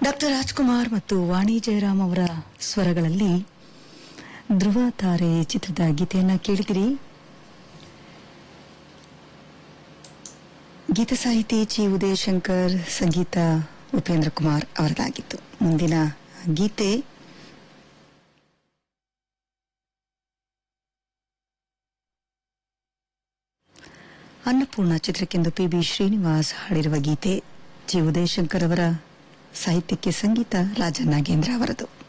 doctor Rajkumar ಮತ್ತು ವಾಣಿ ಜಯರಾಮ್ ಅವರ ಸ್ವರಗಳಲ್ಲಿ ಧ್ರುವ ತಾರೆ ಚಿತ್ರದ ಗೀತೆಯನ್ನ ಕೇಳಿದಿರಿ ಗೀತ ಸಾಹಿತಿ ಜಿ ಉದಯಶಂಕರ್ ಸಂಗೀತ ಉಪೇಂದ್ರ ಕುಮಾರ್ ಅವರದಾಗಿತ್ತು ಮುಂದಿನ ಗೀತೆ ಅನ್ನಪೂರ್ಣ ಚಿತ್ರಕ್ಕೆಂದು ಪಿ ಬಿ ಶ್ರೀನಿವಾಸ್ ಹಾಡಿರುವ ಗೀತೆ ಜಿ ಉದಯಶಂಕರ್ ಅವರ ಸಾಹಿತ್ಯಕ್ಕೆ ಸಂಗೀತ ರಾಜ ನಾಗೇಂದ್ರ ಅವರದು